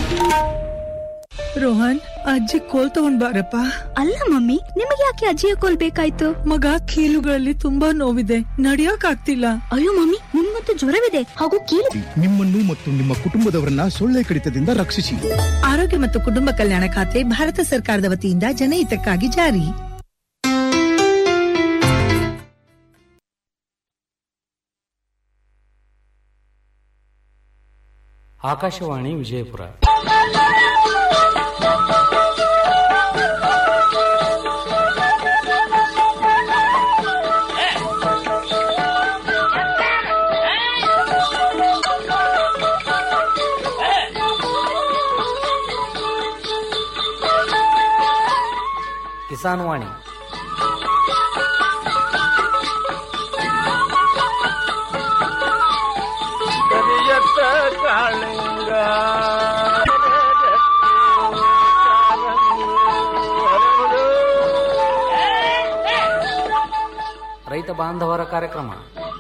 ರೋಹನ್ ಅಜ್ಜಿ ಕೋಲ್ ತಗೊಂಡ್ ಬಾರಪ್ಪ ಅಲ್ಲ ಮಮ್ಮಿ ನಿಮಗೆ ಯಾಕೆ ಅಜ್ಜಿಯ ಕೋಲ್ ಬೇಕಾಯ್ತು ಮಗ ಕೀಲುಗಳಲ್ಲಿ ತುಂಬಾ ನೋವಿದೆ ನಡಿಯಕ್ ಆಗ್ತಿಲ್ಲ ಅಯ್ಯೋ ಮಮ್ಮಿ ನಿಮ್ಗಂತೂ ಜ್ವರವಿದೆ ಹಾಗೂ ಕೀಲು ನಿಮ್ಮನ್ನು ಮತ್ತು ನಿಮ್ಮ ಕುಟುಂಬದವರನ್ನ ಸೊಳ್ಳೆ ಕಡಿತದಿಂದ ರಕ್ಷಿಸಿ ಆರೋಗ್ಯ ಮತ್ತು ಕುಟುಂಬ ಕಲ್ಯಾಣ ಖಾತೆ ಭಾರತ ಸರ್ಕಾರದ ವತಿಯಿಂದ ಜನಹಿತಕ್ಕಾಗಿ ಜಾರಿ ಆಕಾಶವಾಣಿ ವಿಜಯಪುರ ಕಿಸಾನ್ ವಾಣಿ ಕರಿಯತ್ತ ಕಾಳಿಂಗ ರೈತ ಬಾಂಧವರ ಕಾರ್ಯಕ್ರಮ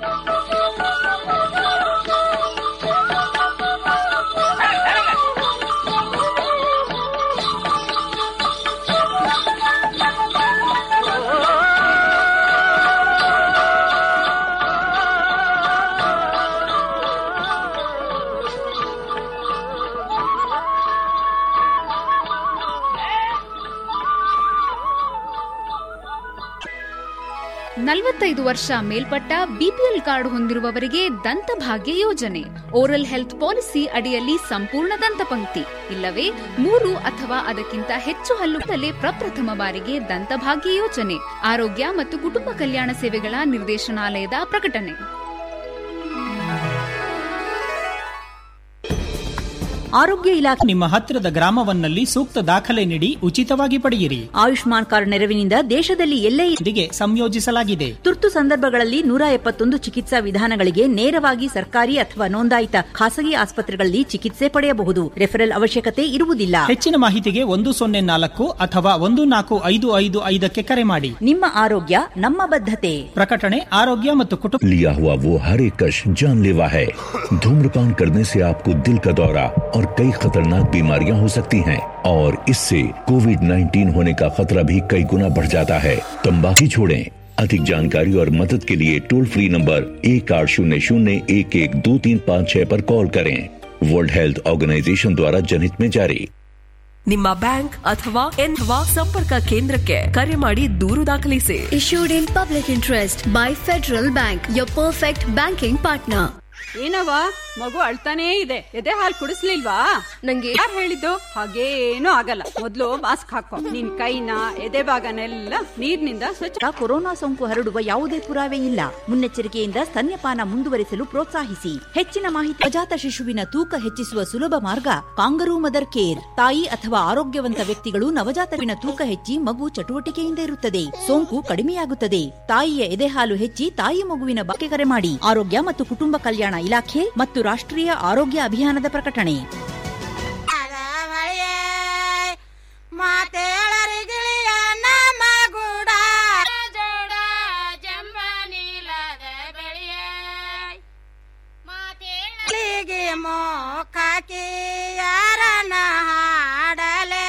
ನಲವತ್ತೈದು ವರ್ಷ ಮೇಲ್ಪಟ್ಟ ಬಿಪಿಎಲ್ ಕಾರ್ಡ್ ಹೊಂದಿರುವವರಿಗೆ ದಂತಭಾಗ್ಯ ಯೋಜನೆ ಓರಲ್ ಹೆಲ್ತ್ ಪಾಲಿಸಿ ಅಡಿಯಲ್ಲಿ ಸಂಪೂರ್ಣ ದಂತಪಂಕ್ತಿ ಇಲ್ಲವೇ ಮೂರು ಅಥವಾ ಅದಕ್ಕಿಂತ ಹೆಚ್ಚು ಹಲ್ಲುತ್ತಲೇ ಪ್ರಪ್ರಥಮ ಬಾರಿಗೆ ದಂತಭಾಗ್ಯ ಯೋಜನೆ ಆರೋಗ್ಯ ಮತ್ತು ಕುಟುಂಬ ಕಲ್ಯಾಣ ಸೇವೆಗಳ ನಿರ್ದೇಶನಾಲಯದ ಪ್ರಕಟಣೆ ಆರೋಗ್ಯ ಇಲಾಖೆ ನಿಮ್ಮ ಹತ್ತಿರದ ಗ್ರಾಮವನ್ನಲ್ಲಿ ಸೂಕ್ತ ದಾಖಲೆ ನೀಡಿ ಉಚಿತವಾಗಿ ಪಡೆಯಿರಿ ಆಯುಷ್ಮಾನ್ ಕಾರ್ಡ್ ನೆರವಿನಿಂದ ದೇಶದಲ್ಲಿ ಎಲ್ಲೇ ಇದಕ್ಕೆ ಸಂಯೋಜಿಸಲಾಗಿದೆ ತುರ್ತು ಸಂದರ್ಭಗಳಲ್ಲಿ ನೂರ ಎಪ್ಪತ್ತೊಂದು ಚಿಕಿತ್ಸಾ ವಿಧಾನಗಳಿಗೆ ನೇರವಾಗಿ ಸರ್ಕಾರಿ ಅಥವಾ ನೋಂದಾಯಿತ ಖಾಸಗಿ ಆಸ್ಪತ್ರೆಗಳಲ್ಲಿ ಚಿಕಿತ್ಸೆ ಪಡೆಯಬಹುದು ರೆಫರಲ್ ಅವಶ್ಯಕತೆ ಇರುವುದಿಲ್ಲ ಹೆಚ್ಚಿನ ಮಾಹಿತಿಗೆ ಒಂದು ಸೊನ್ನೆ ನಾಲ್ಕು ಅಥವಾ ಒಂದು ನಾಲ್ಕು ಐದು ಐದು ಐದಕ್ಕೆ ಕರೆ ಮಾಡಿ ನಿಮ್ಮ ಆರೋಗ್ಯ ನಮ್ಮ ಬದ್ಧತೆ ಪ್ರಕಟಣೆ ಆರೋಗ್ಯ ಮತ್ತು ಕುಟುಂಬ लिया हुआ वो हर एक कश जानलेवा है धूम्रपान करने से आपको दिल का दौरा और कई खतरनाक बीमारियां हो सकती हैं और इससे कोविड 19 होने का खतरा भी कई गुना बढ़ जाता है तंबाकू छोड़ें अधिक जानकारी और मदद के लिए टोल फ्री नंबर एक आठ शून्य शून्य एक एक दो तीन पाँच छह पर कॉल करें वर्ल्ड हेल्थ ऑर्गेनाइजेशन द्वारा जनहित में जारी ನಿಮ್ಮ ಬ್ಯಾಂಕ್ ಅಥವಾ ಅಥವಾ ಸಂಪರ್ಕ ಕೇಂದ್ರಕ್ಕೆ ಕರೆ ಮಾಡಿ ದೂರು ದಾಖಲಿಸಿ issued in public interest by Federal Bank, your perfect banking partner. ಏನವ ಮಗು ಅಳ್ತಾನೇ ಇದೆ ಎದೆ ಹಾಲು ಕುಡಿಸ್ಲಿಲ್ವಾ ನಂಗೆ ಯಾರು ಹೇಳಿದ್ದು ಹಾಗೇನೂ ಆಗಲ್ಲ ಮೊದ್ಲು ಮಾಸ್ಕ್ ಹಾಕೋ ನಿನ್ ಕೈನ ಎದೆ ಭಾಗನೆಲ್ಲ ನೀರಿನಿಂದ ಸ್ವಚ್ಛ ಕೊರೋನಾ ಸೋಂಕು ಹರಡುವ ಯಾವುದೇ ಪುರಾವೆ ಇಲ್ಲ ಮುನ್ನೆಚ್ಚರಿಕೆಯಿಂದ ಸ್ತನ್ಯಪಾನ ಮುಂದುವರಿಸಲು ಪ್ರೋತ್ಸಾಹಿಸಿ ಹೆಚ್ಚಿನ ಮಾಹಿತಿ ಅಜಾತ ಶಿಶುವಿನ ತೂಕ ಹೆಚ್ಚಿಸುವ ಸುಲಭ ಮಾರ್ಗ ಕಾಂಗರೂ ಮದರ್ ಕೇರ್ ತಾಯಿ ಅಥವಾ ಆರೋಗ್ಯವಂತ ವ್ಯಕ್ತಿಗಳು ನವಜಾತವಿನ ತೂಕ ಹೆಚ್ಚಿ ಮಗು ಚಟುವಟಿಕೆಯಿಂದ ಇರುತ್ತದೆ ಸೋಂಕು ಕಡಿಮೆಯಾಗುತ್ತದೆ ತಾಯಿಯ ಎದೆಹಾಲು ಹೆಚ್ಚಿ ತಾಯಿ ಮಗುವಿನ ಬಗ್ಗೆ ಕರೆ ಮಾಡಿ ಆರೋಗ್ಯ ಮತ್ತು ಕುಟುಂಬ ಕಲ್ಯಾಣ ಇಲಾಖೆ ಮತ್ತು ರಾಷ್ಟ್ರೀಯ ಆರೋಗ್ಯ ಅಭಿಯಾನದ ಪ್ರಕಟಣೆ ಮಾತೇಳರಿಗಿಳಿಯ ನಮ್ಮ ಗೂಡ ಜೋಡ ಜಂಬನೀಲದ ಬೆಳೆಯ ಮಾತೇಳಿಗೆ ಮೋಕಾಕಿ ಯಾರನ ಹಾಡಲೆ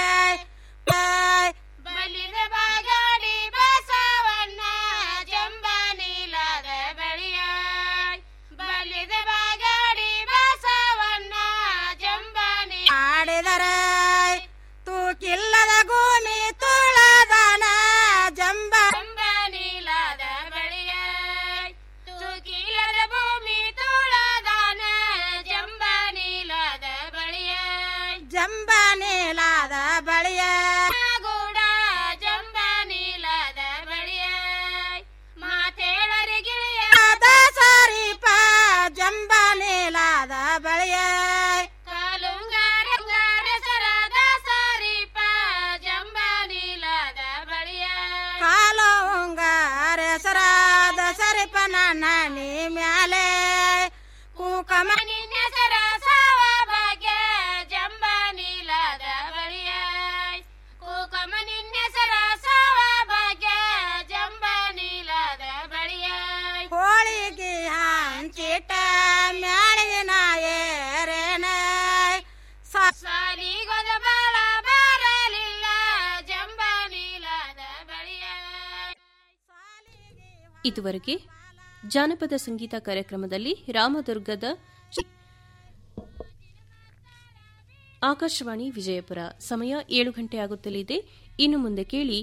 ಬಲಿದ ಬಾಗಾಡಿ ಬಸವಣ್ಣ ಜಂಬನೀಲದ ಬೆಳೆಯ ಬಲಿದ ಬಾಗಾಡಿ ಬಸವಣ್ಣ ಜಂಬನಿ ಆಡಿದರೆ ತೂಕಿಲ್ಲದ ಭೂಮಿ ತುಳದನ ಜಂಬ ಜಂಬನೀಲದ ಬೆಳೆಯ ತೂಕಿಲ್ಲದ ಭೂಮಿ ತುಳದನ ಜಂಬನೀಲದ ಬಳಿಯ ಜಂಬನೀಲದ ಬಳಿಯ ಗೂಡ ಜಂಬನೀಲದ ಬಳಿಯ ಮಾತೇಳರಿಗಿಳಿಯ ಸರಿಪ ಜಂಬನೀಲದ ಬಳಿಯ ಕಾಲುಂಗಾರ ಸರದ ಸರಿಪ ಜಂಬನೀಲದ ಬಳಿಯ ಕಾಲುಂಗಾರ ಸರದ ಸರಿಪ ನನ್ನ ನೀ ಮ್ಯಾಲೆ ಕೂಕಮ ನಿನ್ನೆಸರ ಸಾವ ಭಾಗ್ಯ ಜಂಬನೀಲದ ಬಳಿಯ ಕೂಕಮ ನಿನ್ನೆಸರ ಸಾವ ಭಾಗ್ಯ ಜಂಬನೀಲದ ಬಳಿಯ ಹೋಳಿಗೆ ಹಂಚಿಟ ಮ್ಯಾಳಿನ ಏರೇನ ಸ ಇದುವರೆಗೆ ಜಾನಪದ ಸಂಗೀತ ಕಾರ್ಯಕ್ರಮದಲ್ಲಿ ರಾಮದುರ್ಗದ ಶ್ರೀ- ಆಕಾಶವಾಣಿ ವಿಜಯಪುರ ಸಮಯ ಏಳು ಗಂಟೆ ಆಗುತ್ತಲಿದೆ ಇನ್ನು ಮುಂದೆ ಕೇಳಿ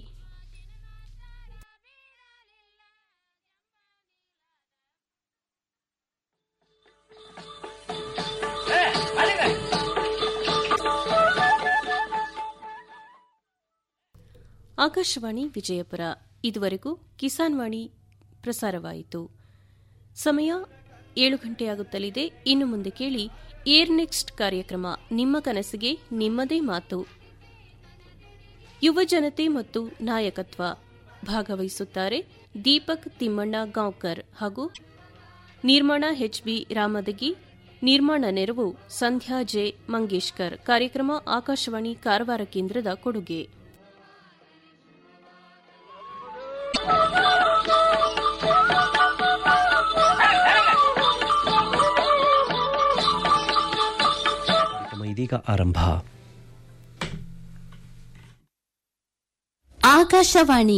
ಆಕಾಶವಾಣಿ ವಿಜಯಪುರ ಇದುವರೆಗೂ ಕಿಸಾನ್ ವಾಣಿ ಪ್ರಸಾರವಾಯಿತು ಸಮಯ ಏಳು ಗಂಟೆಯಾಗುತ್ತಲಿದೆ ಇನ್ನು ಮುಂದೆ ಕೇಳಿ ಏರ್ ನೆಕ್ಸ್ಟ್ ಕಾರ್ಯಕ್ರಮ ನಿಮ್ಮ ಕನಸಿಗೆ ನಿಮ್ಮದೇ ಮಾತು ಯುವ ಜನತೆ ಮತ್ತು ನಾಯಕತ್ವ ಭಾಗವಹಿಸುತ್ತಾರೆ ದೀಪಕ್ ತಿಮ್ಮಣ್ಣ ಗಾಂವ್ಕರ್ ಹಾಗೂ ನಿರ್ಮಾಣ ಎಚ್ಬಿ ರಾಮದಗಿ ನಿರ್ಮಾಣ ನೆರವು ಸಂಧ್ಯಾ ಜೆ ಮಂಗೇಶ್ಕರ್ ಕಾರ್ಯಕ್ರಮ ಆಕಾಶವಾಣಿ ಕಾರವಾರ ಕೇಂದ್ರದ ಕೊಡುಗೆ ಕಾರ್ಯಕ್ರಮ ಇದೀಗ ಆರಂಭ ಆಕಾಶವಾಣಿ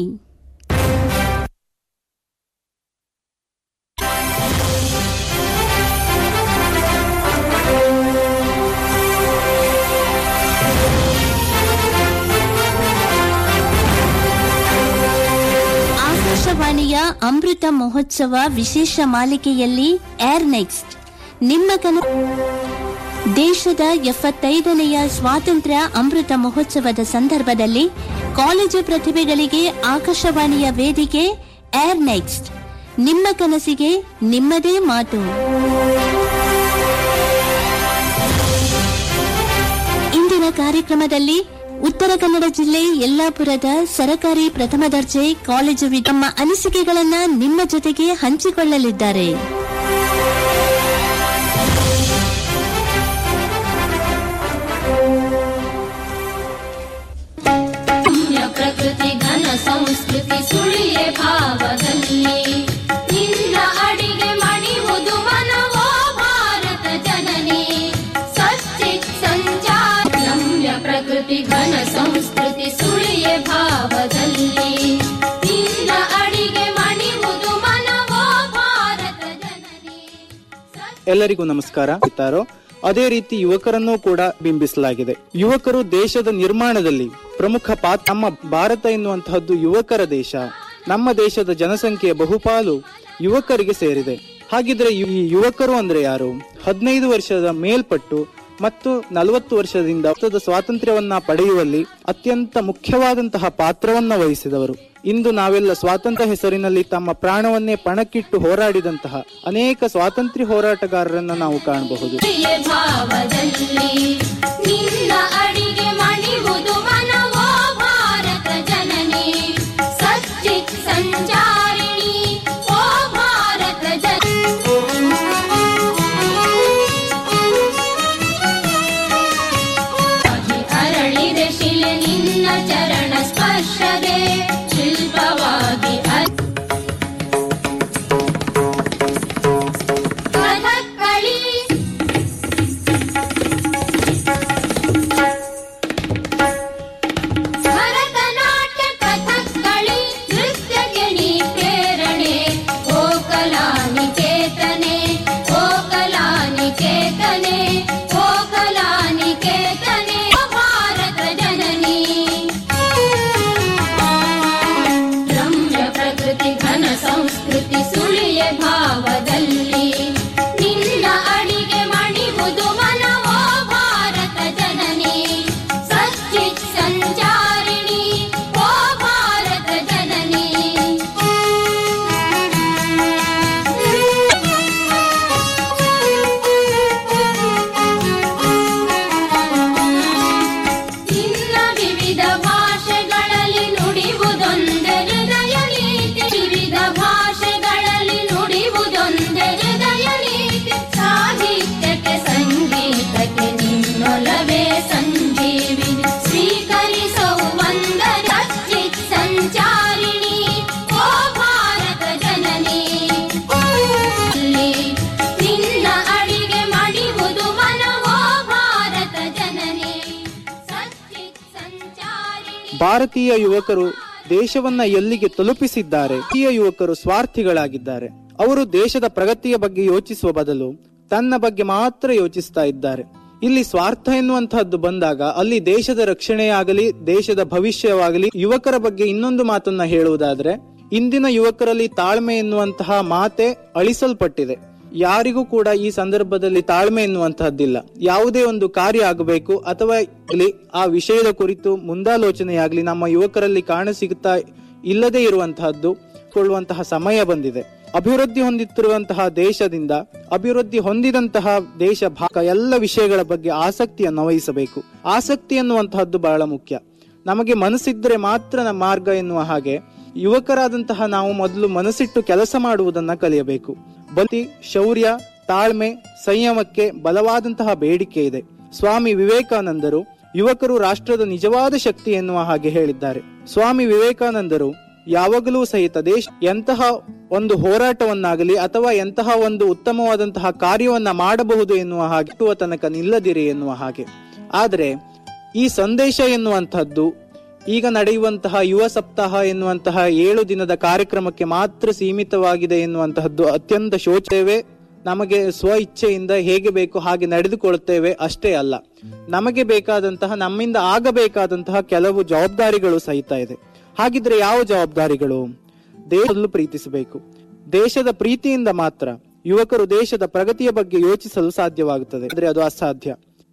ಆಕಾಶವಾಣಿಯ ಅಮೃತ ಮಹೋತ್ಸವ ವಿಶೇಷ ಮಾಲಿಕೆಯಲ್ಲಿ ಏರ್ ನೆಕ್ಸ್ಟ್ ನಿಮ್ಮ ಕನ ದೇಶದ ಎಪ್ಪತ್ತೈದನೆಯ ಸ್ವಾತಂತ್ರ್ಯ ಅಮೃತ ಮಹೋತ್ಸವದ ಸಂದರ್ಭದಲ್ಲಿ ಕಾಲೇಜು ಪ್ರತಿಭೆಗಳಿಗೆ ಆಕಾಶವಾಣಿಯ ವೇದಿಕೆ ಏರ್ ನೆಕ್ಸ್ಟ್ ನಿಮ್ಮ ಕನಸಿಗೆ ನಿಮ್ಮದೇ ಮಾತು ಇಂದಿನ ಕಾರ್ಯಕ್ರಮದಲ್ಲಿ ಉತ್ತರ ಕನ್ನಡ ಜಿಲ್ಲೆ ಯಲ್ಲಾಪುರದ ಸರಕಾರಿ ಪ್ರಥಮ ದರ್ಜೆ ಕಾಲೇಜು ವಿ- ತಮ್ಮ ಅನಿಸಿಕೆಗಳನ್ನ ನಿಮ್ಮ ಜೊತೆಗೆ ಹಂಚಿಕೊಳ್ಳಲಿದ್ದಾರೆ ಪುಣ್ಯ ಪ್ರಕೃತಿ ಘನ ಸಂಸ್ಕೃತಿ ಸುಳಿಯೇ ಭಾವದಲ್ಲಿ ನಿನ್ನ ಅಡಿಗೆ ಮಣಿವುದು ಮನವೋ ಭಾರತ ಜನನಿ ಸಚ್ಚಿತ್ ಸಂಚಾರ ರಮ್ಯ ಪ್ರಕೃತಿ ಘನ ಸಂಸ್ಕೃತಿ ಸುಳಿಯೇ ಭಾವದಲ್ಲಿ ನಿನ್ನ ಅಡಿಗೆ ಮಣಿವುದು ಮನವೋ ಭಾರತ ಜನನಿ ಎಲ್ಲರಿಗೂ ನಮಸ್ಕಾರ ಇದ್ದಾರೋ ಅದೇ ರೀತಿ ಯುವಕರನ್ನೂ ಕೂಡ ಬಿಂಬಿಸಲಾಗಿದೆ ಯುವಕರು ದೇಶದ ನಿರ್ಮಾಣದಲ್ಲಿ ಪ್ರಮುಖ ಪಾತ್ರ ನಮ್ಮ ಭಾರತ ಎನ್ನುವಂತಹದ್ದು ಯುವಕರ ದೇಶ ನಮ್ಮ ದೇಶದ ಜನಸಂಖ್ಯೆಯ ಬಹುಪಾಲು ಯುವಕರಿಗೆ ಸೇರಿದೆ ಹಾಗಿದ್ರೆ ಈ ಯುವಕರು ಅಂದ್ರೆ ಯಾರು ಹದಿನೈದು ವರ್ಷದ ಮೇಲ್ಪಟ್ಟು ಮತ್ತು ನಲವತ್ತು ವರ್ಷದಿಂದ ಭಾರತದ ಸ್ವಾತಂತ್ರ್ಯವನ್ನ ಪಡೆಯುವಲ್ಲಿ ಅತ್ಯಂತ ಮುಖ್ಯವಾದಂತಹ ಪಾತ್ರವನ್ನ ವಹಿಸಿದವರು ಇಂದು ನಾವೆಲ್ಲ ಸ್ವಾತಂತ್ರ್ಯ ಹೆಸರಿನಲ್ಲಿ ತಮ್ಮ ಪ್ರಾಣವನ್ನೇ ಪಣಕ್ಕಿಟ್ಟು ಹೋರಾಡಿದಂತಹ ಅನೇಕ ಸ್ವಾತಂತ್ರ್ಯ ಹೋರಾಟಗಾರರನ್ನ ನಾವು ಕಾಣಬಹುದು ಪ್ರಿಯ ಭಾವದಲ್ಲಿ ನಿನ್ನ ಅಡಿಗೆ ಮಣಿವುದು ಮನವೋ ಭಾರತ ಜನನಿ ಸಚ್ಚಿತ್ ಸಂಚಾರಿಣಿ ಓ ಭಾರತ ಜನ ಅರಳಿದೆ ಶಿಲೆ ನಿನ್ನ ಚರಣ ಸ್ಪರ್ಶದೆ ಶಿಲ್ಪವಾಗಿ ಅ- ಕಥಕ್ಕಳಿ ಭರತನಾಟ್ಯ ಕಥಕ್ಕಳಿ ನೃತ್ಯಕ್ಕೆ ನೀ ಪ್ರೇರಣೆ ಓ ಕಲಾನಿಕೇತನೆ ಓ ಕಲಾನಿಕೇತನೆ ಓ ಕಲಾನಿಕೇತನೆ ಓ ಭಾರತ ಜನನಿ ರಮ್ಯ ಪ್ರಕೃತಿ ಘನ ಸಂಸ್ಕೃತಿ ಸುಳಿಯ ಭಾವದಲ್ಲಿ ನಿನ್ನ ಅಡಿಗೆ ಮಣಿವುದು ಮನವೋ ಭಾರತ ಜನನಿ ಸಚ್ಚಿತ್ ಸಂಚಾರಿಣಿ ಓ ಭಾರತ ಜನನಿ ನಿನ್ನ ವಿವಿಧ ಭಾಷೆಗಳಲ್ಲಿ ನುಡಿವುದೊಂದೆ ಹೃದಯ ನೀತಿ ವಿವಿಧ ಭಾಷೆಗಳಲ್ಲಿ ನುಡಿವುದೊಂದೆ ಹೃದಯ ನೀತಿ ಸಾಹಿತ್ಯಕ್ಕೆ ಸಂಗೀತಕ್ಕೆ ನಿನ್ನೊಲವೇ ಸಂಜೀವಿ ಸ್ವೀಕರಿಸವು ಒಂದರ ಸಚ್ಚಿತ್ ಸಂಚಾರಿಣಿ ಓ ಭಾರತ ಜನನಿ ಇಲ್ಲಿ ನಿನ್ನ ಅಡಿಗೆ ಮಣಿವುದು ಮನವೋ ಭಾರತ ಜನನಿ ಸಚ್ಚಿತ್ ಸಂಚಾರಿಣಿ ಭಾರತೀಯ ಯುವಕರು ದೇಶವನ್ನ ಎಲ್ಲಿಗೆ ತಲುಪಿಸಿದ್ದಾರೆ ಈ ಯುವಕರು ಸ್ವಾರ್ಥಿಗಳಾಗಿದ್ದಾರೆ ಅವರು ದೇಶದ ಪ್ರಗತಿಯ ಬಗ್ಗೆ ಯೋಚಿಸುವ ಬದಲು ತನ್ನ ಬಗ್ಗೆ ಮಾತ್ರ ಯೋಚಿಸ್ತಾ ಇದ್ದಾರೆ ಇಲ್ಲಿ ಸ್ವಾರ್ಥ ಎನ್ನುವಂತಹದ್ದು ಬಂದಾಗ ಅಲ್ಲಿ ದೇಶದ ರಕ್ಷಣೆಯಾಗಲಿ ದೇಶದ ಭವಿಷ್ಯವಾಗಲಿ ಯುವಕರ ಬಗ್ಗೆ ಇನ್ನೊಂದು ಮಾತನ್ನ ಹೇಳುವುದಾದ್ರೆ ಇಂದಿನ ಯುವಕರಲ್ಲಿ ತಾಳ್ಮೆ ಎನ್ನುವಂತಹ ಮಾತೆ ಅಳಿಸಲ್ಪಟ್ಟಿದೆ ಯಾರಿಗೂ ಕೂಡ ಈ ಸಂದರ್ಭದಲ್ಲಿ ತಾಳ್ಮೆ ಎನ್ನುವಂತಹದ್ದಿಲ್ಲ ಯಾವುದೇ ಒಂದು ಕಾರ್ಯ ಆಗಬೇಕು ಅಥವಾ ಆಗ್ಲಿ ಆ ವಿಷಯದ ಕುರಿತು ಮುಂದಾಲೋಚನೆಯಾಗ್ಲಿ ನಮ್ಮ ಯುವಕರಲ್ಲಿ ಕಾಣಸಿಗುತ್ತಾ ಇಲ್ಲದೆ ಇರುವಂತಹದ್ದು ಕೊಳ್ಳುವಂತಹ ಸಮಯ ಬಂದಿದೆ ಅಭಿವೃದ್ಧಿ ಹೊಂದುತ್ತಿರುವಂತಹ ದೇಶದಿಂದ ಅಭಿವೃದ್ಧಿ ಹೊಂದಿದಂತಹ ದೇಶ ಭಾಗ ಎಲ್ಲ ವಿಷಯಗಳ ಬಗ್ಗೆ ಆಸಕ್ತಿಯನ್ನು ವಹಿಸಬೇಕು ಆಸಕ್ತಿ ಎನ್ನುವಂತಹದ್ದು ಬಹಳ ಮುಖ್ಯ ನಮಗೆ ಮನಸ್ಸಿದ್ರೆ ಮಾತ್ರ ನಮ್ಮ ಮಾರ್ಗ ಎನ್ನುವ ಹಾಗೆ ಯುವಕರಾದಂತಹ ನಾವು ಮೊದಲು ಮನಸ್ಸಿಟ್ಟು ಕೆಲಸ ಮಾಡುವುದನ್ನ ಕಲಿಯಬೇಕು ಬಲಿ ಶೌರ್ಯ ತಾಳ್ಮೆ ಸಂಯಮಕ್ಕೆ ಬಲವಾದಂತಹ ಬೇಡಿಕೆ ಇದೆ ಸ್ವಾಮಿ ವಿವೇಕಾನಂದರು ಯುವಕರು ರಾಷ್ಟ್ರದ ನಿಜವಾದ ಶಕ್ತಿ ಎನ್ನುವ ಹಾಗೆ ಹೇಳಿದ್ದಾರೆ ಸ್ವಾಮಿ ವಿವೇಕಾನಂದರು ಯಾವಾಗಲೂ ಸಹಿತ ದೇಶ ಎಂತಹ ಒಂದು ಹೋರಾಟವನ್ನಾಗಲಿ ಅಥವಾ ಎಂತಹ ಒಂದು ಉತ್ತಮವಾದಂತಹ ಕಾರ್ಯವನ್ನ ಮಾಡಬಹುದು ಎನ್ನುವ ಹಾಗೆ ಹುಟ್ಟುವ ತನಕ ನಿಲ್ಲದಿರಿ ಎನ್ನುವ ಹಾಗೆ ಆದರೆ ಈ ಸಂದೇಶ ಎನ್ನುವಂತಹದ್ದು ಈಗ ನಡೆಯುವಂತಹ ಯುವ ಸಪ್ತಾಹ ಎನ್ನುವಂತಹ ಏಳು ದಿನದ ಕಾರ್ಯಕ್ರಮಕ್ಕೆ ಮಾತ್ರ ಸೀಮಿತವಾಗಿದೆ ಎನ್ನುವಂತಹದ್ದು ಅತ್ಯಂತ ಶೋಚವೇ ನಮಗೆ ಸ್ವ ಇಚ್ಛೆಯಿಂದ ಹೇಗೆ ಬೇಕು ಹಾಗೆ ನಡೆದುಕೊಳ್ಳುತ್ತೇವೆ ಅಷ್ಟೇ ಅಲ್ಲ ನಮಗೆ ಬೇಕಾದಂತಹ ನಮ್ಮಿಂದ ಆಗಬೇಕಾದಂತಹ ಕೆಲವು ಜವಾಬ್ದಾರಿಗಳು ಸಹಿತ ಇದೆ ಹಾಗಿದ್ರೆ ಯಾವ ಜವಾಬ್ದಾರಿಗಳು ದೇಶದಲ್ಲೂ ಪ್ರೀತಿಸಬೇಕು ದೇಶದ ಪ್ರೀತಿಯಿಂದ ಮಾತ್ರ ಯುವಕರು ದೇಶದ ಪ್ರಗತಿಯ ಬಗ್ಗೆ ಯೋಚಿಸಲು ಸಾಧ್ಯವಾಗುತ್ತದೆ ಆದರೆ ಅದು ಅಸಾಧ್ಯ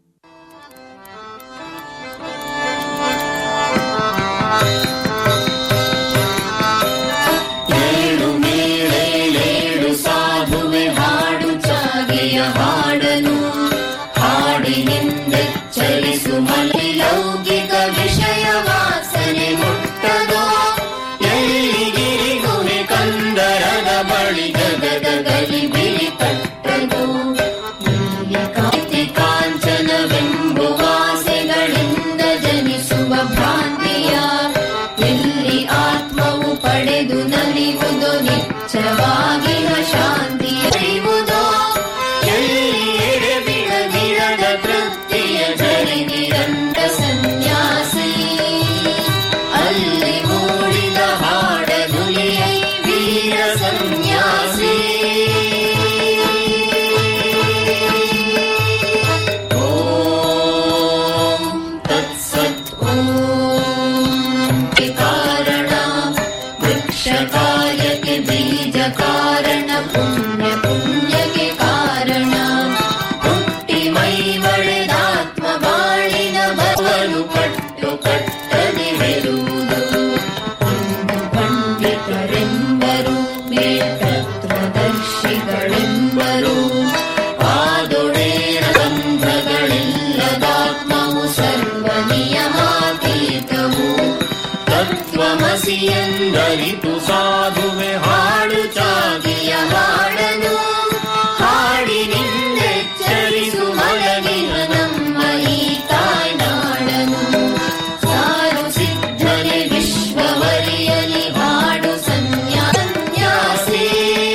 ಏಳು ಮೇಳೇಳು ಸಾಧುವೆ ಹಾಡು ಚಾಗೆಯ ಹಾಡನು ಹಾಡಿನಿಂದೆ ಚಲಿಸು ಮಲೆ ಲೌಕಿಕ ವಿಷಯ ವಾಸನೆ ಮುಟ್ಟದೋ ಎಲ್ಲಿಗಿರಿ ಗುಹೆ ಕಂದರದ ಬಳಿ ಗಗದ ಗಲಿ ಬಿಳಿ ತಟ್ಟದೋ ಕಾಂತಿ ಕಾಂಚನವೆಂಬುವ ಆಸೆಗಳಿಂದ ಜನಿಸುವ ಭ್ರಾಂತಿಯ ಎಲ್ಲಿ ಆತ್ಮವು ಪಡೆದು ನಲಿಯುವುದು ನಿಚ್ಚವಾಗಿ ಶಾಂತಿ ಅರಿವುದೋ ಎಲ್ಲಿ ಎಡೆ ಬಿಡದಿರದ ತೃಪ್ತಿಯ ಜರಿದಿರಂತ ಸನ್ಯಾಸಿ ಅಲ್ಲಿ ಮೂಡಿದ ಹಾಡನುಲಿಯೈ ವೀರ ಸನ್ಯಾಸಿ ಓಂ ತತ್ಸತ್ ಓಂ ಕಾರಣ ವೃಕ್ಷ ಕಾರ್ಯಕ್ಕೆ ಬೀಜ ಕಾರಣ ಪುಣ್ಯ ಪುಣ್ಯಕ್ಕೆ ಕಾರಣ ಹುಟ್ಟಿ ಮೈ ಒಳೆದಾತ್ಮ ಬಾಳಿನ ಬವಲು ಕಟ್ಟು ಕಟ್ಟದಿರುವುದು ಇಂದು ಪಂಡಿತರೆಂಬರು ಮೇಲ್ತತ್ವದರ್ಶಿಗಳೆಂಬರು ಪಾದೊಡೇರ ಬಂಧಗಳಿಲ್ಲದಾತ್ಮವು ಸರ್ವ ನಿಯಮಾತೀತವು ತತ್ವಮಸಿ ಎಂದರಿತು ಸಾಧುವೆ ಹಾಡು ಚಾಗಿಯ ಹಾಡನು ಹಾಡಿನಿಂದೆಚ್ಚರಿಸು ಮಲಗಿನ ನಮ್ಮ ಈ ತಾಯ್ನಾಡನು ಸಾರು ಸಿದ್ಧನೆ ವಿಶ್ವವರಿಯಲಿ ಹಾಡು ಸನ್ಯಾಸಿ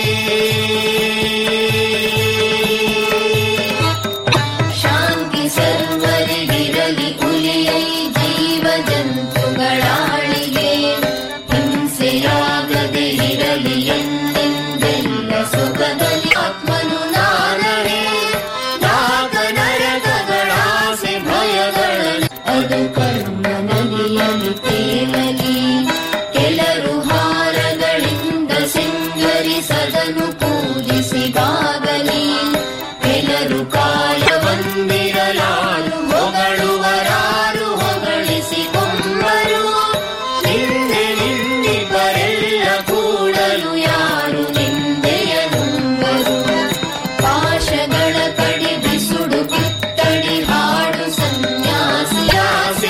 ಶಾಂತಿ ಸರ್ವರಿಗಿರಲಿ ಹುಲಿಯೈ ಜೀವ ಜಂತುಗಳಾಳಿಗೆ ಹಿಂಸೆಯಾಗದೆ ಇರಲಿ ಎಂದೆಂದೆಲ್ಲ ಸುಖದಲ್ಲಿ ಆತ್ಮನು ನಾನರೇ ನಾಗ ನರಕಗಳಾಸೆ ಭಯಗಳಲ್ಲಿ ಅದು ಕರ್ಮ ನದಿಯಲ್ಲಿ ತೇಲಲಿ ಕೆಲರು ಹಾರಗಳಿಂದ ಸಿಂಗರಿಸದನು ಪೂಜಿಸಿದಾಗಲಿ ಕೆಲರು ಕಾಯವಂದಿರಲಾರು ಹೊಗಳುವರಾರು ಹೊಗಳಿಸಿಕೊಂಬರು ನಿಂದೆ ನಿಂದಿಪರೆಲ್ಲ ಕೂಡಲು ಯಾರು ನಿಂದೆಯ ನುಂಗರು ಪಾಶಗಳ ಕಡಿ ಬಿಸುಡು ಕಿತ್ತಡಿ ಹಾಡು ಸನ್ಯಾಸಿ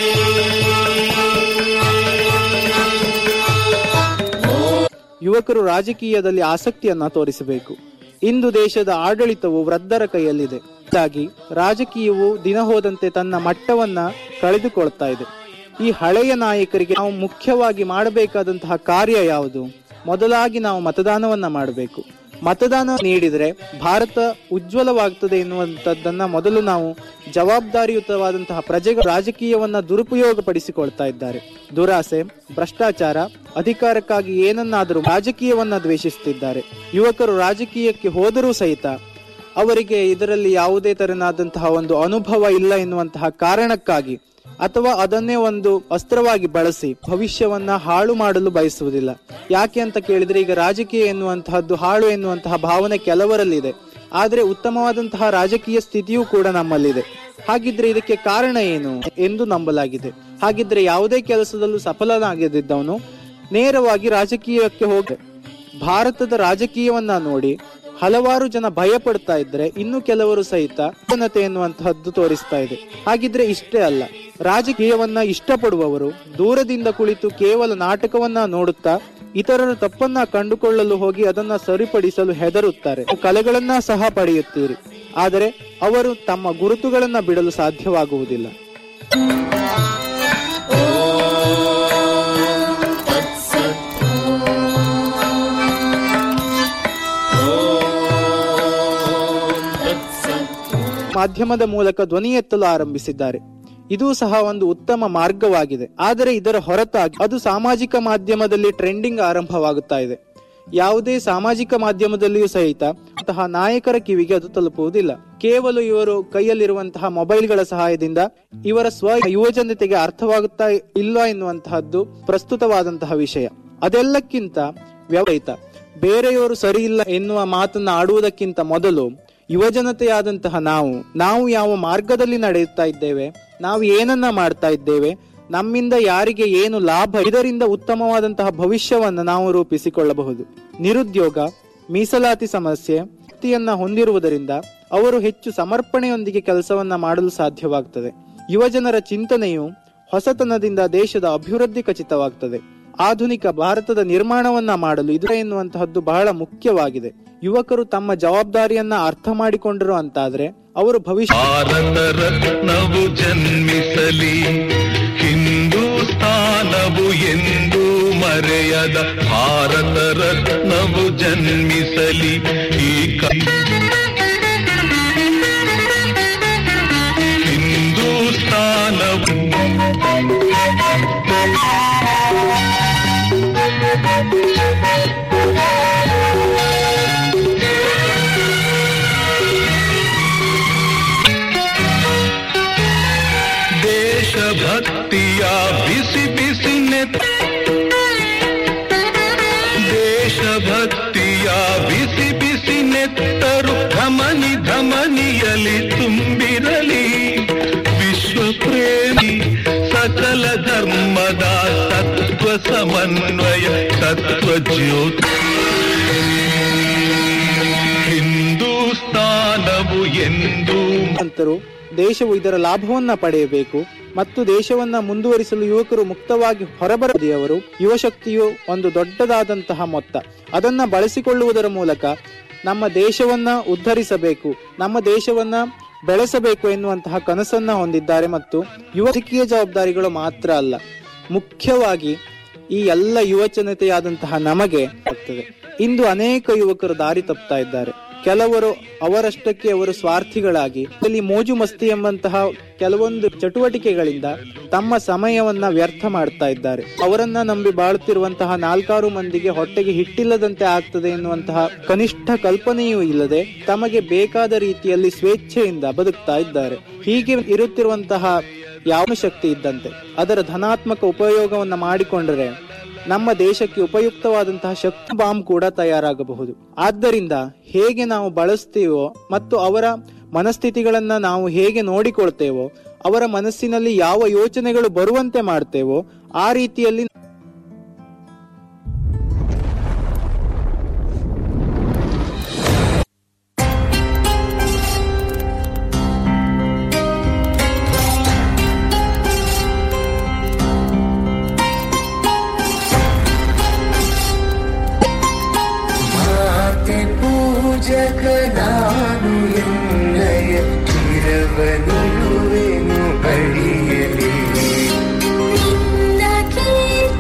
ಯುವಕರು ರಾಜಕೀಯದಲ್ಲಿ ಆಸಕ್ತಿಯನ್ನ ತೋರಿಸಬೇಕು ಇಂದು ದೇಶದ ಆಡಳಿತವು ವೃದ್ಧರ ಕೈಯಲ್ಲಿದೆ ಹೀಗಾಗಿ ರಾಜಕೀಯವು ದಿನ ಹೋದಂತೆ ತನ್ನ ಮಟ್ಟವನ್ನ ಕಳೆದುಕೊಳ್ತಾ ಇದೆ ಈ ಹಳೆಯ ನಾಯಕರಿಗೆ ನಾವು ಮುಖ್ಯವಾಗಿ ಮಾಡಬೇಕಾದಂತಹ ಕಾರ್ಯ ಯಾವುದು ಮೊದಲಾಗಿ ನಾವು ಮತದಾನವನ್ನ ಮಾಡಬೇಕು ಮತದಾನ ನೀಡಿದರೆ ಭಾರತ ಉಜ್ವಲವಾಗ್ತದೆ ಎನ್ನುವಂಥದ್ದನ್ನ ಮೊದಲು ನಾವು ಜವಾಬ್ದಾರಿಯುತವಾದಂತಹ ಪ್ರಜೆಗಳು ರಾಜಕೀಯವನ್ನ ದುರುಪಯೋಗ ಪಡಿಸಿಕೊಳ್ತಾ ಇದ್ದಾರೆ ದುರಾಸೆ ಭ್ರಷ್ಟಾಚಾರ ಅಧಿಕಾರಕ್ಕಾಗಿ ಏನನ್ನಾದರೂ ರಾಜಕೀಯವನ್ನ ದ್ವೇಷಿಸುತ್ತಿದ್ದಾರೆ ಯುವಕರು ರಾಜಕೀಯಕ್ಕೆ ಹೋದರೂ ಸಹಿತ ಅವರಿಗೆ ಇದರಲ್ಲಿ ಯಾವುದೇ ತರನಾದಂತಹ ಒಂದು ಅನುಭವ ಇಲ್ಲ ಎನ್ನುವಂತಹ ಕಾರಣಕ್ಕಾಗಿ ಅಥವಾ ಅದನ್ನೇ ಒಂದು ಅಸ್ತ್ರವಾಗಿ ಬಳಸಿ ಭವಿಷ್ಯವನ್ನ ಹಾಳು ಮಾಡಲು ಬಯಸುವುದಿಲ್ಲ ಯಾಕೆ ಅಂತ ಕೇಳಿದ್ರೆ ಈಗ ರಾಜಕೀಯ ಎನ್ನುವಂತಹದ್ದು ಹಾಳು ಎನ್ನುವಂತಹ ಭಾವನೆ ಕೆಲವರಲ್ಲಿದೆ ಆದ್ರೆ ಉತ್ತಮವಾದಂತಹ ರಾಜಕೀಯ ಸ್ಥಿತಿಯೂ ಕೂಡ ನಮ್ಮಲ್ಲಿದೆ ಹಾಗಿದ್ರೆ ಇದಕ್ಕೆ ಕಾರಣ ಏನು ಎಂದು ನಂಬಲಾಗಿದೆ ಹಾಗಿದ್ರೆ ಯಾವುದೇ ಕೆಲಸದಲ್ಲೂ ಸಫಲನಾಗದಿದ್ದವನು ನೇರವಾಗಿ ರಾಜಕೀಯಕ್ಕೆ ಹೋಗ ಭಾರತದ ರಾಜಕೀಯವನ್ನ ನೋಡಿ ಹಲವಾರು ಜನ ಭಯ ಪಡ್ತಾ ಇದ್ರೆ ಇನ್ನು ಕೆಲವರು ಸಹಿತ ಜನತೆ ಎನ್ನುವಂತಹದ್ದು ತೋರಿಸ್ತಾ ಇದೆ ಹಾಗಿದ್ರೆ ಇಷ್ಟೇ ಅಲ್ಲ ರಾಜಕೀಯವನ್ನ ಇಷ್ಟಪಡುವವರು ದೂರದಿಂದ ಕುಳಿತು ಕೇವಲ ನಾಟಕವನ್ನ ನೋಡುತ್ತಾ ಇತರರ ತಪ್ಪನ್ನ ಕಂಡುಕೊಳ್ಳಲು ಹೋಗಿ ಅದನ್ನ ಸರಿಪಡಿಸಲು ಹೆದರುತ್ತಾರೆ ಕಲೆಗಳನ್ನ ಸಹ ಪಡೆಯುತ್ತೀರಿ ಆದರೆ ಅವರು ತಮ್ಮ ಗುರುತುಗಳನ್ನ ಬಿಡಲು ಸಾಧ್ಯವಾಗುವುದಿಲ್ಲ ಮಾಧ್ಯಮದ ಮೂಲಕ ಧ್ವನಿ ಎತ್ತಲು ಆರಂಭಿಸಿದ್ದಾರೆ ಇದು ಸಹ ಒಂದು ಉತ್ತಮ ಮಾರ್ಗವಾಗಿದೆ ಆದರೆ ಇದರ ಹೊರತಾಗಿ ಅದು ಸಾಮಾಜಿಕ ಮಾಧ್ಯಮದಲ್ಲಿ ಟ್ರೆಂಡಿಂಗ್ ಆರಂಭವಾಗುತ್ತಾ ಇದೆ ಯಾವುದೇ ಸಾಮಾಜಿಕ ಮಾಧ್ಯಮದಲ್ಲಿಯೂ ಸಹಿತ ಅಂತಹ ನಾಯಕರ ಕಿವಿಗೆ ಅದು ತಲುಪುವುದಿಲ್ಲ ಕೇವಲ ಇವರು ಕೈಯಲ್ಲಿರುವಂತಹ ಮೊಬೈಲ್ಗಳ ಸಹಾಯದಿಂದ ಇವರ ಸ್ವ ಯುವಜನತೆಗೆ ಅರ್ಥವಾಗುತ್ತಾ ಇಲ್ಲ ಎನ್ನುವಂತಹದ್ದು ಪ್ರಸ್ತುತವಾದಂತಹ ವಿಷಯ ಅದೆಲ್ಲಕ್ಕಿಂತ ವ್ಯವಹಿತ ಬೇರೆಯವರು ಸರಿ ಇಲ್ಲ ಎನ್ನುವ ಮಾತನ್ನ ಆಡುವುದಕ್ಕಿಂತ ಮೊದಲು ಯುವಜನತೆಯಾದಂತಹ ನಾವು ನಾವು ಯಾವ ಮಾರ್ಗದಲ್ಲಿ ನಡೆಯುತ್ತಾ ಇದ್ದೇವೆ ನಾವು ಏನನ್ನ ಮಾಡ್ತಾ ಇದ್ದೇವೆ ನಮ್ಮಿಂದ ಯಾರಿಗೆ ಏನು ಲಾಭ ಇದರಿಂದ ಉತ್ತಮವಾದಂತಹ ಭವಿಷ್ಯವನ್ನ ನಾವು ರೂಪಿಸಿಕೊಳ್ಳಬಹುದು ನಿರುದ್ಯೋಗ ಮೀಸಲಾತಿ ಸಮಸ್ಯೆ ಶಕ್ತಿಯನ್ನ ಹೊಂದಿರುವುದರಿಂದ ಅವರು ಹೆಚ್ಚು ಸಮರ್ಪಣೆಯೊಂದಿಗೆ ಕೆಲಸವನ್ನ ಮಾಡಲು ಸಾಧ್ಯವಾಗ್ತದೆ ಯುವಜನರ ಚಿಂತನೆಯು ಹೊಸತನದಿಂದ ದೇಶದ ಅಭಿವೃದ್ಧಿ ಖಚಿತವಾಗ್ತದೆ ಆಧುನಿಕ ಭಾರತದ ನಿರ್ಮಾಣವನ್ನ ಮಾಡಲು ಇದು ಎನ್ನುವಂತಹದ್ದು ಬಹಳ ಮುಖ್ಯವಾಗಿದೆ ಯುವಕರು ತಮ್ಮ ಜವಾಬ್ದಾರಿಯನ್ನ ಅರ್ಥ ಮಾಡಿಕೊಂಡರು ಅಂತಾದ್ರೆ ಅವರು ಭವಿಷ್ಯ ಭಾರತ ರತ್ನವು ಜನ್ಮಿಸಲಿ ಹಿಂದೂಸ್ತಾನವು ಎಂದು ಮರೆಯದ ಭಾರತ ರತ್ನವು ಜನ್ಮಿಸಲಿ ಈ ಕ- ಹಿಂದೂಸ್ತಾನವು ದೇಶಭಕ್ತಿಯ ಬಿಸಿ ಬಿಸಿ ನೆತ್ ದೇಶಭಕ್ತಿಯ ಬಿಸಿ ಬಿಸಿ ನೆತ್ತರು ಧಮನಿ ಧಮನಿಯಲಿ ತುಂಬಿರಲಿ ವಿಶ್ವ ಪ್ರೇಮಿ ಸಕಲ ಧರ್ಮದ ತತ್ವ ಸಮನ್ವಯ ತತ್ವ ಜ್ಯೋತಿ ಹಿಂದೂಸ್ತಾನವು ಎಂದು ಅಂತರು ದೇಶವು ಇದರ ಲಾಭವನ್ನ ಪಡೆಯಬೇಕು ಮತ್ತು ದೇಶವನ್ನ ಮುಂದುವರಿಸಲು ಯುವಕರು ಮುಕ್ತವಾಗಿ ಹೊರಬರದಿಯವರು ಯುವಶಕ್ತಿಯು ಒಂದು ದೊಡ್ಡದಾದಂತಹ ಮೊತ್ತ ಅದನ್ನ ಬಳಸಿಕೊಳ್ಳುವುದರ ಮೂಲಕ ನಮ್ಮ ದೇಶವನ್ನ ಉದ್ಧರಿಸಬೇಕು ನಮ್ಮ ದೇಶವನ್ನ ಬೆಳೆಸಬೇಕು ಎನ್ನುವಂತಹ ಕನಸನ್ನ ಹೊಂದಿದ್ದಾರೆ ಮತ್ತು ಯುವ ರಾಜಕೀಯ ಜವಾಬ್ದಾರಿಗಳು ಮಾತ್ರ ಅಲ್ಲ ಮುಖ್ಯವಾಗಿ ಈ ಎಲ್ಲ ಯುವ ಜನತೆಯಾದಂತಹ ನಮಗೆ ಆಗ್ತದೆ ಇಂದು ಅನೇಕ ಯುವಕರು ದಾರಿ ತಪ್ತಾ ಇದ್ದಾರೆ ಕೆಲವರು ಅವರಷ್ಟಕ್ಕೆ ಅವರು ಸ್ವಾರ್ಥಿಗಳಾಗಿ ಇಲ್ಲಿ ಮೋಜು ಮಸ್ತಿ ಎಂಬಂತಹ ಕೆಲವೊಂದು ಚಟುವಟಿಕೆಗಳಿಂದ ತಮ್ಮ ಸಮಯವನ್ನ ವ್ಯರ್ಥ ಮಾಡ್ತಾ ಇದ್ದಾರೆ ಅವರನ್ನ ನಂಬಿ ಬಾಳುತ್ತಿರುವಂತಹ ನಾಲ್ಕಾರು ಮಂದಿಗೆ ಹೊಟ್ಟೆಗೆ ಹಿಟ್ಟಿಲ್ಲದಂತೆ ಆಗ್ತದೆ ಎನ್ನುವಂತಹ ಕನಿಷ್ಠ ಕಲ್ಪನೆಯೂ ಇಲ್ಲದೆ ತಮಗೆ ಬೇಕಾದ ರೀತಿಯಲ್ಲಿ ಸ್ವೇಚ್ಛೆಯಿಂದ ಬದುಕ್ತಾ ಇದ್ದಾರೆ ಹೀಗೆ ಇರುತ್ತಿರುವಂತಹ ಯಾವ ಶಕ್ತಿ ಇದ್ದಂತೆ ಅದರ ಧನಾತ್ಮಕ ಉಪಯೋಗವನ್ನ ಮಾಡಿಕೊಂಡರೆ ನಮ್ಮ ದೇಶಕ್ಕೆ ಉಪಯುಕ್ತವಾದಂತಹ ಶಕ್ತಿ ಬಾಂಬ್ ಕೂಡ ತಯಾರಾಗಬಹುದು ಆದ್ದರಿಂದ ಹೇಗೆ ನಾವು ಬಳಸ್ತೀವೋ ಮತ್ತು ಅವರ ಮನಸ್ಥಿತಿಗಳನ್ನ ನಾವು ಹೇಗೆ ನೋಡಿಕೊಳ್ತೇವೋ ಅವರ ಮನಸ್ಸಿನಲ್ಲಿ ಯಾವ ಯೋಚನೆಗಳು ಬರುವಂತೆ ಮಾಡ್ತೇವೋ ಆ ರೀತಿಯಲ್ಲಿ ಮಾತೆ ಪೂಜಕ ನಾನು ಎನ್ನಯ ಚಿರವನಿರುವೆನು ಅಡಿಯಲಿ ನಿನ್ನ ಕೀರ್ತಿ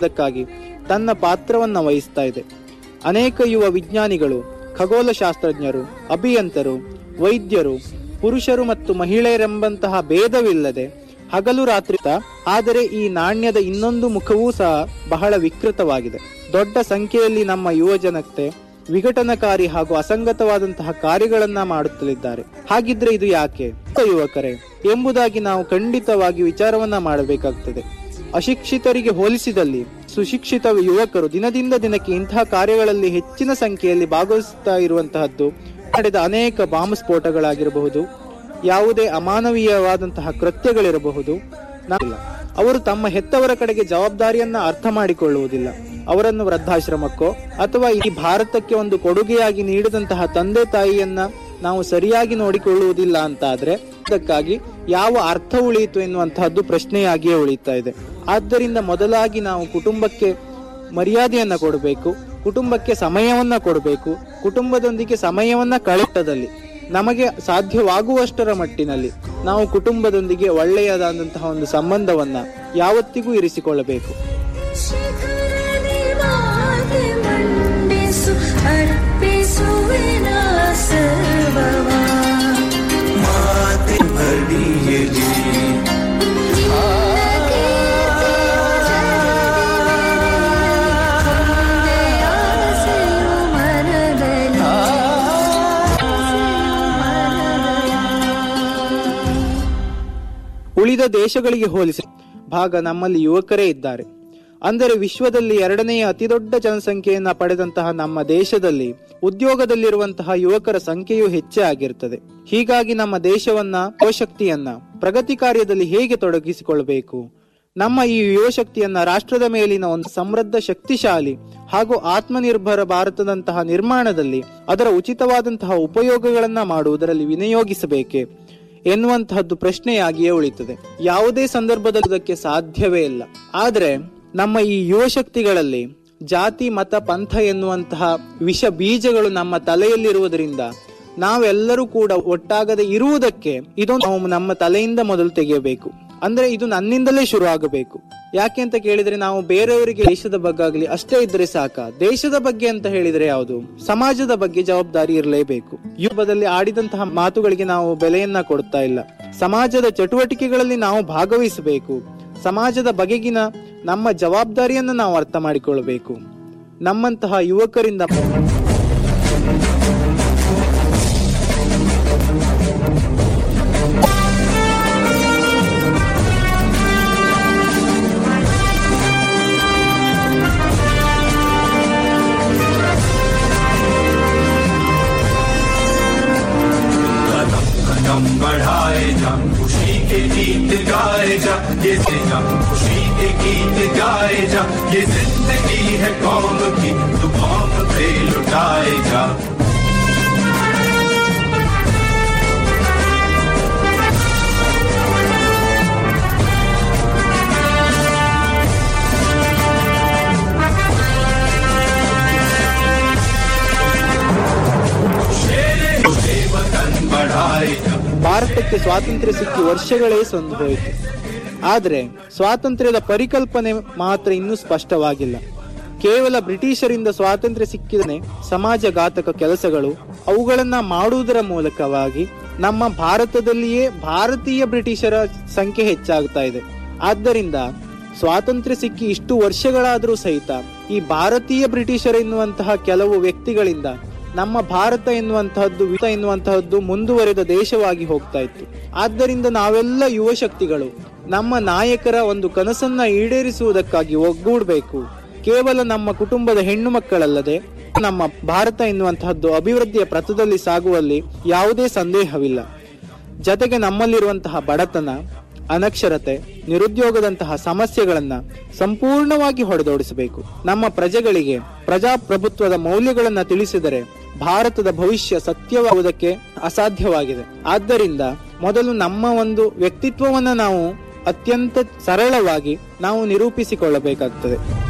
ರೂಪಿಸುವುದಕ್ಕಾಗಿ ತನ್ನ ಪಾತ್ರವನ್ನ ವಹಿಸ್ತಾ ಇದೆ ಅನೇಕ ಯುವ ವಿಜ್ಞಾನಿಗಳು ಖಗೋಳ ಶಾಸ್ತ್ರಜ್ಞರು ಅಭಿಯಂತರು ವೈದ್ಯರು ಪುರುಷರು ಮತ್ತು ಮಹಿಳೆಯರೆಂಬಂತಹ ಭೇದವಿಲ್ಲದೆ ಹಗಲು ರಾತ್ರಿ ತ- ಆದರೆ ಈ ನಾಣ್ಯದ ಇನ್ನೊಂದು ಮುಖವೂ ಸಹ ಬಹಳ ವಿಕೃತವಾಗಿದೆ ದೊಡ್ಡ ಸಂಖ್ಯೆಯಲ್ಲಿ ನಮ್ಮ ಯುವ ಜನತೆ ವಿಘಟನಕಾರಿ ಹಾಗೂ ಅಸಂಗತವಾದಂತಹ ಕಾರ್ಯಗಳನ್ನ ಮಾಡುತ್ತಲಿದ್ದಾರೆ ಹಾಗಿದ್ರೆ ಇದು ಯಾಕೆ ಯುವಕರೇ ಎಂಬುದಾಗಿ ನಾವು ಖಂಡಿತವಾಗಿ ವಿಚಾರವನ್ನ ಮಾಡಬೇಕಾಗ್ತದೆ ಅಶಿಕ್ಷಿತರಿಗೆ ಹೋಲಿಸಿದಲ್ಲಿ ಸುಶಿಕ್ಷಿತ ಯುವಕರು ದಿನದಿಂದ ದಿನಕ್ಕೆ ಇಂತಹ ಕಾರ್ಯಗಳಲ್ಲಿ ಹೆಚ್ಚಿನ ಸಂಖ್ಯೆಯಲ್ಲಿ ಭಾಗವಹಿಸುತ್ತಾ ಇರುವಂತಹದ್ದು ನಡೆದ ಅನೇಕ ಬಾಂಬ್ ಸ್ಫೋಟಗಳಾಗಿರಬಹುದು ಯಾವುದೇ ಅಮಾನವೀಯವಾದಂತಹ ಕೃತ್ಯಗಳಿರಬಹುದು ನಾ- ಇಲ್ಲ. ಅವರು ತಮ್ಮ ಹೆತ್ತವರ ಕಡೆಗೆ ಜವಾಬ್ದಾರಿಯನ್ನ ಅರ್ಥ ಮಾಡಿಕೊಳ್ಳುವುದಿಲ್ಲ ಅವರನ್ನು ವೃದ್ಧಾಶ್ರಮಕ್ಕೋ ಅಥವಾ ಈ ಭಾರತಕ್ಕೆ ಒಂದು ಕೊಡುಗೆಯಾಗಿ ನೀಡಿದಂತಹ ತಂದೆ ತಾಯಿಯನ್ನ ನಾವು ಸರಿಯಾಗಿ ನೋಡಿಕೊಳ್ಳುವುದಿಲ್ಲ ಅಂತ ಆದ್ರೆ ಅದಕ್ಕಾಗಿ ಯಾವ ಅರ್ಥ ಉಳಿಯಿತು ಎನ್ನುವಂತಹದ್ದು ಪ್ರಶ್ನೆಯಾಗಿಯೇ ಉಳಿತಾ ಇದೆ ಆದ್ದರಿಂದ ಮೊದಲಾಗಿ ನಾವು ಕುಟುಂಬಕ್ಕೆ ಮರ್ಯಾದೆಯನ್ನ ಕೊಡಬೇಕು ಕುಟುಂಬಕ್ಕೆ ಸಮಯವನ್ನ ಕೊಡಬೇಕು ಕುಟುಂಬದೊಂದಿಗೆ ಸಮಯವನ್ನ ಕಳೆತದಲ್ಲಿ ನಮಗೆ ಸಾಧ್ಯವಾಗುವಷ್ಟರ ಮಟ್ಟಿನಲ್ಲಿ ನಾವು ಕುಟುಂಬದೊಂದಿಗೆ ಒಳ್ಳೆಯದಾದಂತಹ ಒಂದು ಸಂಬಂಧವನ್ನ ಯಾವತ್ತಿಗೂ ಇರಿಸಿಕೊಳ್ಳಬೇಕು ಮಂಡಿಸು ಅರ್ಪಿಸುವೆನ ಸರ್ವವ ಮಾತೆ ಮಡಿಯಲಿ ಉಳಿದ ದೇಶಗಳಿಗೆ ಹೋಲಿಸಿ ಭಾಗ ನಮ್ಮಲ್ಲಿ ಯುವಕರೇ ಇದ್ದಾರೆ ಅಂದರೆ ವಿಶ್ವದಲ್ಲಿ ಎರಡನೆಯ ಅತಿದೊಡ್ಡ ಜನಸಂಖ್ಯೆಯನ್ನ ಪಡೆದಂತಹ ನಮ್ಮ ದೇಶದಲ್ಲಿ ಉದ್ಯೋಗದಲ್ಲಿರುವಂತಹ ಯುವಕರ ಸಂಖ್ಯೆಯು ಹೆಚ್ಚೇ ಆಗಿರುತ್ತದೆ ಹೀಗಾಗಿ ನಮ್ಮ ದೇಶವನ್ನ ಯುವಶಕ್ತಿಯನ್ನ ಪ್ರಗತಿ ಕಾರ್ಯದಲ್ಲಿ ಹೇಗೆ ತೊಡಗಿಸಿಕೊಳ್ಳಬೇಕು ನಮ್ಮ ಈ ಯುವಶಕ್ತಿಯನ್ನ ರಾಷ್ಟ್ರದ ಮೇಲಿನ ಒಂದು ಸಮೃದ್ಧ ಶಕ್ತಿಶಾಲಿ ಹಾಗೂ ಆತ್ಮನಿರ್ಭರ ಭಾರತದಂತಹ ನಿರ್ಮಾಣದಲ್ಲಿ ಅದರ ಉಚಿತವಾದಂತಹ ಉಪಯೋಗಗಳನ್ನ ಮಾಡುವುದರಲ್ಲಿ ವಿನಿಯೋಗಿಸಬೇಕೆ ಎನ್ನುವಂತಹದ್ದು ಪ್ರಶ್ನೆಯಾಗಿಯೇ ಉಳಿತದೆ ಯಾವುದೇ ಸಂದರ್ಭದಲ್ಲಿ ಇದಕ್ಕೆ ಸಾಧ್ಯವೇ ಇಲ್ಲ ಆದ್ರೆ ನಮ್ಮ ಈ ಯುವಶಕ್ತಿಗಳಲ್ಲಿ ಜಾತಿ ಮತ ಪಂಥ ಎನ್ನುವಂತಹ ವಿಷ ಬೀಜಗಳು ನಮ್ಮ ತಲೆಯಲ್ಲಿರುವುದರಿಂದ ನಾವೆಲ್ಲರೂ ಕೂಡ ಒಟ್ಟಾಗದೆ ಇರುವುದಕ್ಕೆ ಇದೊಂದು ನಾವು ನಮ್ಮ ತಲೆಯಿಂದ ಮೊದಲು ತೆಗೆಯಬೇಕು ಅಂದ್ರೆ ಇದು ನನ್ನಿಂದಲೇ ಶುರು ಆಗಬೇಕು ಯಾಕೆ ಅಂತ ಕೇಳಿದ್ರೆ ನಾವು ಬೇರೆಯವರಿಗೆ ದೇಶದ ಬಗ್ಗೆ ಆಗಲಿ ಅಷ್ಟೇ ಇದ್ರೆ ಸಾಕ ದೇಶದ ಬಗ್ಗೆ ಅಂತ ಹೇಳಿದ್ರೆ ಯಾವುದು ಸಮಾಜದ ಬಗ್ಗೆ ಜವಾಬ್ದಾರಿ ಇರಲೇಬೇಕು ಯುಗದಲ್ಲಿ ಆಡಿದಂತಹ ಮಾತುಗಳಿಗೆ ನಾವು ಬೆಲೆಯನ್ನ ಕೊಡ್ತಾ ಇಲ್ಲ ಸಮಾಜದ ಚಟುವಟಿಕೆಗಳಲ್ಲಿ ನಾವು ಭಾಗವಹಿಸಬೇಕು ಸಮಾಜದ ಬಗೆಗಿನ ನಮ್ಮ ಜವಾಬ್ದಾರಿಯನ್ನ ನಾವು ಅರ್ಥ ಮಾಡಿಕೊಳ್ಳಬೇಕು ನಮ್ಮಂತಹ ಯುವಕರಿಂದ कदम बढ़ाए जा खुशी के गीत गाए जा ये से जा खुशी के गीत गाए जा ये जिंदगी है कौम की तू कौम पे लुटाए जा शेरे उसे वतन बढ़ाए जा ಭಾರತಕ್ಕೆ ಸ್ವಾತಂತ್ರ್ಯ ಸಿಕ್ಕಿ ವರ್ಷಗಳೇ ಸಂದು ಹೋಯಿತು ಆದ್ರೆ ಸ್ವಾತಂತ್ರ್ಯದ ಪರಿಕಲ್ಪನೆ ಮಾತ್ರ ಇನ್ನೂ ಸ್ಪಷ್ಟವಾಗಿಲ್ಲ ಕೇವಲ ಬ್ರಿಟಿಷರಿಂದ ಸ್ವಾತಂತ್ರ್ಯ ಸಿಕ್ಕಿದನೆ ಸಮಾಜಘಾತಕ ಕೆಲಸಗಳು ಅವುಗಳನ್ನ ಮಾಡುವುದರ ಮೂಲಕವಾಗಿ ನಮ್ಮ ಭಾರತದಲ್ಲಿಯೇ ಭಾರತೀಯ ಬ್ರಿಟಿಷರ ಸಂಖ್ಯೆ ಹೆಚ್ಚಾಗ್ತಾ ಇದೆ ಆದ್ದರಿಂದ ಸ್ವಾತಂತ್ರ್ಯ ಸಿಕ್ಕಿ ಇಷ್ಟು ವರ್ಷಗಳಾದರೂ ಸಹಿತ ಈ ಭಾರತೀಯ ಬ್ರಿಟಿಷರ್ ಎನ್ನುವಂತಹ ಕೆಲವು ವ್ಯಕ್ತಿಗಳಿಂದ ನಮ್ಮ ಭಾರತ ಎನ್ನುವಂತಹದ್ದು ವಿತ ಎನ್ನುವಂತಹದ್ದು ಮುಂದುವರೆದ ದೇಶವಾಗಿ ಹೋಗ್ತಾ ಇತ್ತು ಆದ್ದರಿಂದ ನಾವೆಲ್ಲ ಯುವ ಶಕ್ತಿಗಳು ನಮ್ಮ ನಾಯಕರ ಒಂದು ಕನಸನ್ನ ಈಡೇರಿಸುವುದಕ್ಕಾಗಿ ಒಗ್ಗೂಡಬೇಕು ಕೇವಲ ನಮ್ಮ ಕುಟುಂಬದ ಹೆಣ್ಣು ಮಕ್ಕಳಲ್ಲದೆ ನಮ್ಮ ಭಾರತ ಎನ್ನುವಂತಹದ್ದು ಅಭಿವೃದ್ಧಿಯ ಪಥದಲ್ಲಿ ಸಾಗುವಲ್ಲಿ ಯಾವುದೇ ಸಂದೇಹವಿಲ್ಲ ಜತೆಗೆ ನಮ್ಮಲ್ಲಿರುವಂತಹ ಬಡತನ ಅನಕ್ಷರತೆ ನಿರುದ್ಯೋಗದಂತಹ ಸಮಸ್ಯೆಗಳನ್ನ ಸಂಪೂರ್ಣವಾಗಿ ಹೊಡೆದೋಡಿಸಬೇಕು ನಮ್ಮ ಪ್ರಜೆಗಳಿಗೆ ಪ್ರಜಾಪ್ರಭುತ್ವದ ಮೌಲ್ಯಗಳನ್ನ ತಿಳಿಸಿದರೆ ಭಾರತದ ಭವಿಷ್ಯ ಸತ್ಯವಾಗುವುದಕ್ಕೆ ಅಸಾಧ್ಯವಾಗಿದೆ ಆದ್ದರಿಂದ ಮೊದಲು ನಮ್ಮ ಒಂದು ವ್ಯಕ್ತಿತ್ವವನ್ನ ನಾವು ಅತ್ಯಂತ ಸರಳವಾಗಿ ನಾವು ನಿರೂಪಿಸಿಕೊಳ್ಳಬೇಕಾಗ್ತದೆ